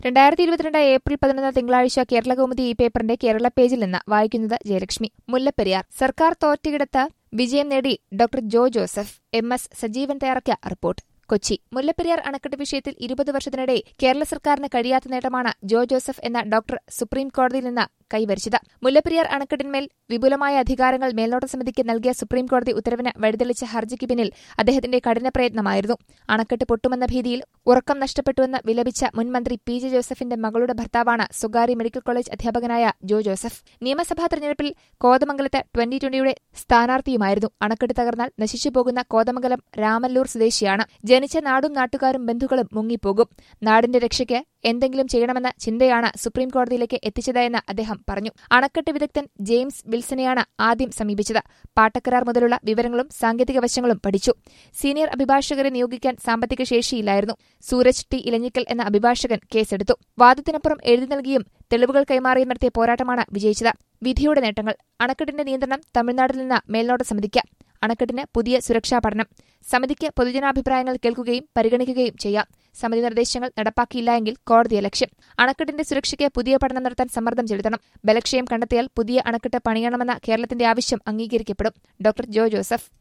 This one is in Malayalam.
രണ്ടായിരത്തി ഇരുപത്തിരണ്ട് ഏപ്രിൽ പതിനൊന്ന് തിങ്കളാഴ്ച കേരള കൗമുദി ഈ പേപ്പറിന്റെ കേരള പേജിൽ നിന്ന് വായിക്കുന്നത് ജയലക്ഷ്മി മുല്ലപ്പെരിയാർ സർക്കാർ തോറ്റയിടത്ത് വിജയം നേടി doctor Jo Joseph M S Sajeevan തയ്യാറാക്കിയ റിപ്പോർട്ട് കൊച്ചി മുല്ലപ്പെരിയാർ അണക്കെട്ട് വിഷയത്തിൽ ഇരുപത് വർഷത്തിനിടെ കേരള സർക്കാരിന് കഴിയാത്ത നേട്ടമാണ് ജോ ജോസഫ് എന്ന ഡോക്ടർ സുപ്രീം കോടതിയിൽ നിന്ന് കൈവരിച്ചത് മുല്ലപ്പെരിയാർ അണക്കെട്ടിന്മേൽ വിപുലമായ അധികാരങ്ങൾ മേൽനോട്ട സമിതിക്ക് നൽകിയ സുപ്രീം കോടതി ഉത്തരവിന് വഴിതെളിച്ച ഹർജിക്ക് പിന്നിൽ അദ്ദേഹത്തിന്റെ കഠിന പ്രയത്നമായിരുന്നു അണക്കെട്ട് പൊട്ടുമെന്ന ഭീതിയിൽ ഉറക്കം നഷ്ടപ്പെട്ടുവെന്ന് വിലപിച്ച മുൻമന്ത്രി പി ജെ ജോസഫിന്റെ മകളുടെ ഭർത്താവാണ് സ്വകാര്യ മെഡിക്കൽ കോളേജ് അധ്യാപകനായ ജോ ജോസഫ് നിയമസഭാ തെരഞ്ഞെടുപ്പിൽ കോതമംഗലത്ത് ട്വന്റി ട്വന്റിയുടെ സ്ഥാനാർത്ഥിയുമായിരുന്നു അണക്കെട്ട് തകർന്നാൽ നശിച്ചുപോകുന്ന കോതമംഗലം രാമല്ലൂർ സ്വദേശിയാണ് ജനിച്ച നാടും നാട്ടുകാരും ബന്ധുക്കളും മുങ്ങിപ്പോകും നാടിന്റെ രക്ഷയ്ക്ക് എന്തെങ്കിലും ചെയ്യണമെന്ന ചിന്തയാണ് സുപ്രീം കോടതിയിലേക്ക് എത്തിച്ചതെന്ന് അദ്ദേഹം പറഞ്ഞു അണക്കെട്ട് വിദഗ്ധൻ ജെയിംസ് വിൽസനെയാണ് ആദ്യം സമീപിച്ചത് പാട്ടക്കരാർ മുതലുള്ള വിവരങ്ങളും സാങ്കേതിക വശങ്ങളും പഠിച്ചു സീനിയർ അഭിഭാഷകരെ നിയോഗിക്കാൻ സാമ്പത്തിക ശേഷിയില്ലായിരുന്നു സൂരജ് ടി ഇലഞ്ഞിക്കൽ എന്ന അഭിഭാഷകൻ കേസെടുത്തു വാദത്തിനപ്പുറം എഴുതി നൽകിയും തെളിവുകൾ കൈമാറിയും നടത്തിയ പോരാട്ടമാണ് വിജയിച്ചത് വിധിയുടെ നേട്ടങ്ങൾ അണക്കെട്ടിന്റെ നിയന്ത്രണം തമിഴ്നാട്ടിൽ നിന്ന് മേൽനോട്ട സമിതിക്ക് അണക്കെട്ടിന് പുതിയ സുരക്ഷാ പഠനം സമിതിക്ക് പൊതുജനാഭിപ്രായങ്ങൾ കേൾക്കുകയും പരിഗണിക്കുകയും ചെയ്യാം സമിതി നിർദ്ദേശങ്ങൾ നടപ്പാക്കിയില്ല എങ്കിൽ കോടതിയെ ലക്ഷ്യം അണക്കെട്ടിന്റെ സുരക്ഷയ്ക്ക് പുതിയ പഠനം നടത്താൻ സമ്മർദ്ദം ചെലുത്തണം ബലക്ഷയം കണ്ടെത്തിയാൽ പുതിയ അണക്കെട്ട് പണിയണമെന്ന കേരളത്തിന്റെ ആവശ്യം അംഗീകരിക്കപ്പെടും ഡോക്ടർ ജോ ജോസഫ്